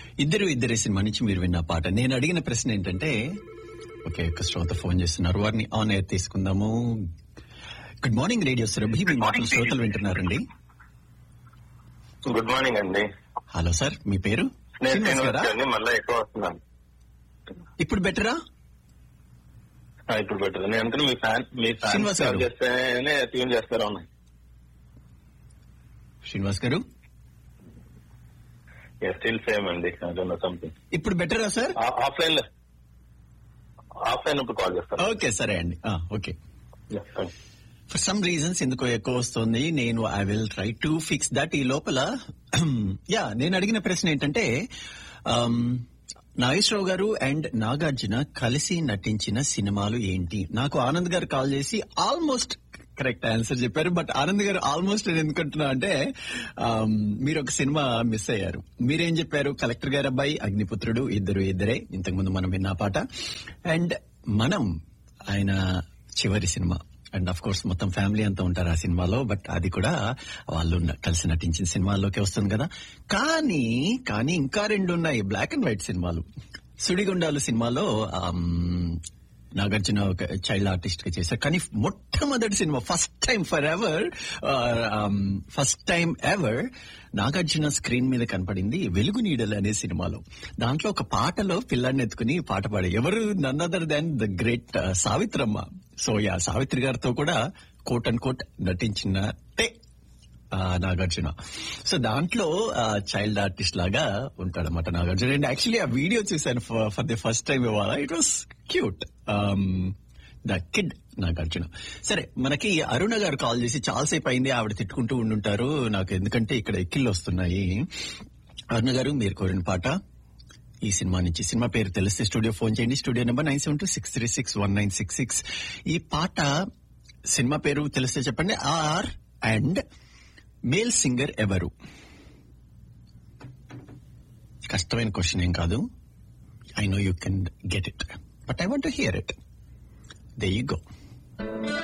ఇద్దరు ఇద్దరే సినిమా నుంచి మీరు విన్న పాట నేను అడిగిన ప్రశ్న ఏంటంటే ఓకే ఒక శ్రోత ఫోన్ చేస్తున్నారు వారిని ఆన్ ఎయిర్ తీసుకుందాము గుడ్ మార్నింగ్ రేడియో సురభి మీ మాటలు శ్రోతలు వింటున్నారండి గుడ్ మార్నింగ్ అండి హలో సార్ మీ పేరు నేను శ్రీనివాస్ గారా? అండి మళ్ళీ ఎక్కువ వస్తున్నాను ఇప్పుడు బెటరా ఆ, ఇప్పుడు పెట్టదు నేను అనుకున్నా మీ ఫ్యాన్ మీ ఫ్యాన్ శ్రీనివాస్ గారు. చేస్తేనే ట్యూన్ చేస్తారా ఉన్నాయి శ్రీనివాస్ గారు స్టిల్ సేమ్ అండి సంథింగ్ ఇప్పుడు బెటరా సార్ ఆఫ్లైన్ లో ఆఫ్లైన్ ఇప్పుడు కాల్ చేస్తాను ఓకే సరే అండి ఓకే ఫర్ సమ్ రీజన్స్ ఎందుకో ఎక్కువ వస్తుంది నేను I will try to fix that ఈ లోపల యా నేను అడిగిన ప్రశ్న ఏంటంటే um, నాగేశ్వరరావు గారు అండ్ నాగార్జున కలిసి నటించిన సినిమాలు ఏంటి నాకు ఆనంద్ గారు కాల్ చేసి ఆల్మోస్ట్ కరెక్ట్ ఆన్సర్ చెప్పారు బట్ ఆనంద్ గారు ఆల్మోస్ట్ నేను ఎందుకంటున్నా అంటే um, మీరు ఒక సినిమా మిస్ అయ్యారు మీరేం చెప్పారు కలెక్టర్ గారు అబ్బాయి అగ్నిపుత్రుడు ఇద్దరు ఇద్దరే ఇంతకుముందు మనం విన్న పాట అండ్ మనం ఆయన చివరి సినిమా అండ్ అఫ్ కోర్స్ మొత్తం ఫ్యామిలీ అంతా ఉంటారు ఆ సినిమాలో బట్ అది కూడా వాళ్ళు న- కలిసి నటించిన సినిమాల్లోకి వస్తుంది కదా కానీ కానీ ఇంకా రెండు ఉన్నాయి బ్లాక్ అండ్ వైట్ సినిమాలు సుడిగుండాలు సినిమాలో ఆమ్, నాగార్జున ఒక చైల్డ్ ఆర్టిస్ట్ గా చేశారు కానీ మొట్టమొదటి cinema first time for ever first time ever Nagarjuna screen మీద కనపడింది వెలుగు నీడలు అనే సినిమాలో దాంట్లో ఒక పాటలో పిల్లాడిని ఎత్తుకుని పాట పాడే ఎవరు none other than the great Savitramma so ya Savitri గారితో కూడా కోట్ అండ్ కోట్ నటించినట్టే ఆ, నాగార్జున సో దాంట్లో చైల్డ్ ఆర్టిస్ట్ లాగా ఉంటాడన్నమాట నాగార్జున అండ్ యాక్చువల్లీ ఆ వీడియో చూశాను ఫర్ ది ఫస్ట్ టైం ఇవాళ it was cute the kid Nagarjuna సరే మనకి అరుణ గారు కాల్ చేసి చాలాసేపు అయింది ఆవిడ తిట్టుకుంటూ ఉండుంటారు నాకు ఎందుకంటే ఇక్కడ ఎక్కిళ్ళు వస్తున్నాయి అరుణ గారు మీరు కోరిన పాట ఈ సినిమా నుంచి సినిమా పేరు తెలిస్తే స్టూడియో ఫోన్ చేయండి studio number nine seven two six three six one nine six six ఈ పాట సినిమా పేరు తెలిస్తే చెప్పండి ఆర్ అండ్ మేల్ సింగర్ ఎవరు కష్టమైన క్వశ్చన్ ఏం కాదు I know you can get it but I want hear it there you go